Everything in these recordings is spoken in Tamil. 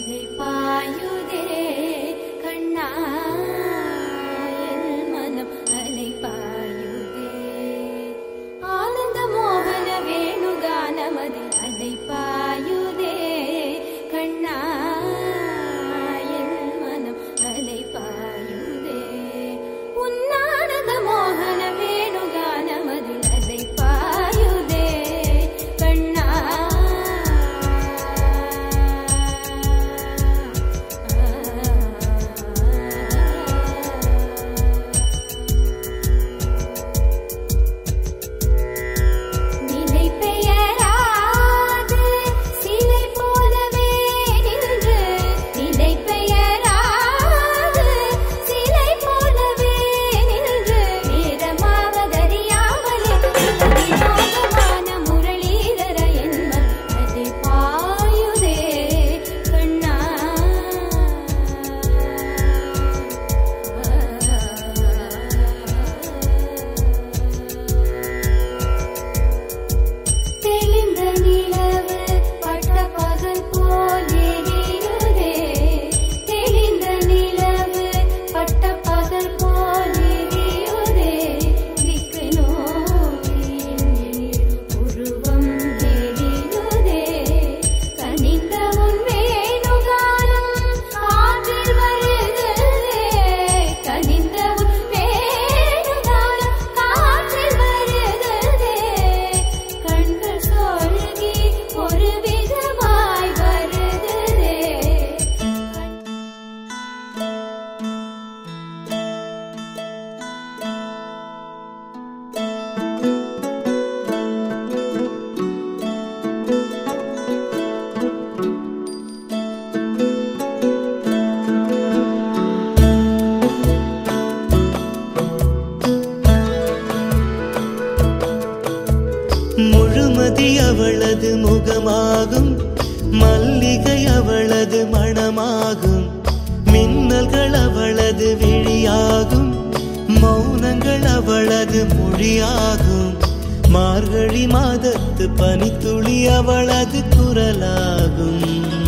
அலை பாயுதே கண்ணா என் மனம் அலை பாயுதே ஆனந்த மோகன வேணுகானமதி அலை பாயுதே கண்ணா என் மனம் அலை பாயுதே உன்னானந்த மோகன வேணுகானமதி அலை பாயுதே கண்ணா நிலை பெயராது சிலை போலவே நின்று நிலை பெயராது சிலை போலவே நின்று நேரமாவதறியாமலே வினோதமான முரளிதர என்மன் அதை பாயுதே கண்ணா தெளிந்த நிலவு பட்ட பகல் போல் எரியுதே தெளிந்த நிலவு பட்ட பகல் போல் எரியுதே திக்கு நோக்கி உருவம் எரியுதே கனிந்த உன் வேணுகானம் காற்றில் வருகிறதே கனிந்த உன் வேணுகானம் காற்றில் வருகிறதே கண்கள் சொருகி ஒரு விதமாய் வருகிறதே முழுமதி அவளது முகமாகும் மல்லிகை அவளது மணமாகும் மின்னல்கள் அவளது விழியாகும் மௌனங்கள் அவளது மொழியாகும் மார்கழி மாதத்து பனித்துளி அவளது குரலாகும்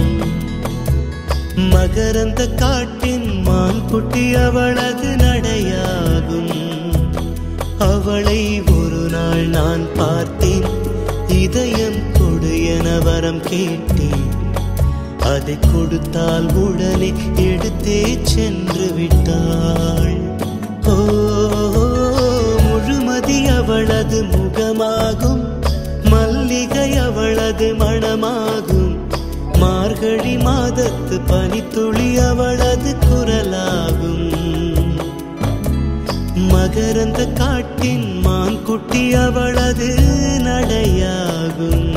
மகரந்த காட்டின் மான்குட்டி அவளது நடையாகும் அவளை ஒரு நாள் நான் பார்த்தேன் இதயம் கொடு என வரம் கேட்டேன் அதை கொடுத்தால் உடனே எடுத்தே சென்று விட்டாள் ஓ முழுமதி அவளது முகமாகும் மல்லிகை அவளது மணமாகும் மார்கழி மாதத்து பனித்துளி அவளது குரலாகும் மகரந்த காட்டின் மான்குட்டி அவளது நடையாகும்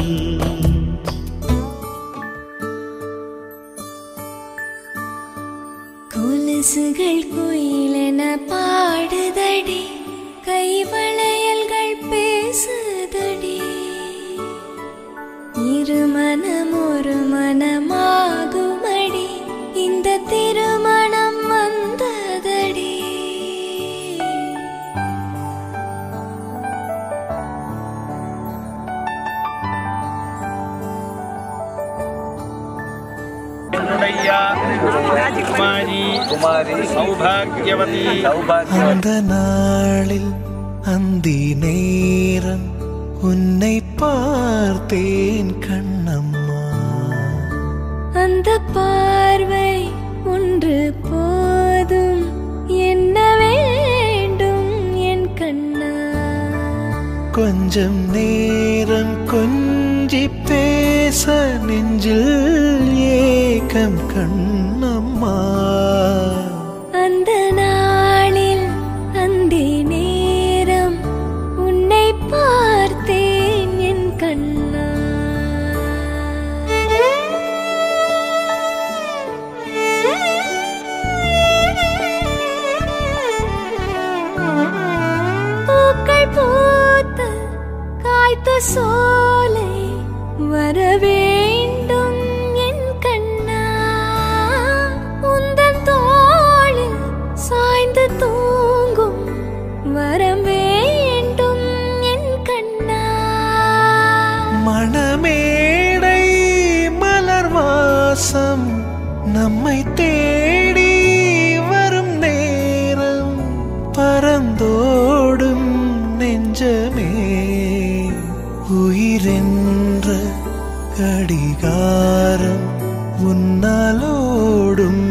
கொலுசுகள் குயிலென பாடுதடி கைவளையல்கள் பேசுதடி இருமனம் ஒரு மனமாகுமடி இந்த திருமணம் வந்ததடி என்னுடைய குமாரி குமாரி சௌபாகியவதி சௌபாகியம் அந்த நாளில் அந்தி நேரம் உன்னை பார்த்தேன் கண்ணம்மா அந்த பார்வை ஒன்று போதும் என்ன வேண்டும் என் கண்ணா கொஞ்சம் நேரம் கொஞ்சி பேச நெஞ்சில் ஏக்கம் கண்ணம்மா அந்த நாளில் அந்தி நேரம் உன்னை பார்த்தேன் என் கண்ணா பூக்கள் பூத்த காய்த்த சோலை வர வேண்டும் என் கண்ணா உந்தன் தோளில் சாய்ந்து தூங்கும் வரம் வேண்டும் என் கண்ணா மணமேடை மலர் வாசம் நம்மை தேடி வரும் நேரம் பறந்தோடும் நெஞ்சமே உயிரென்ற கடிகாரம் உன்னாலோடும்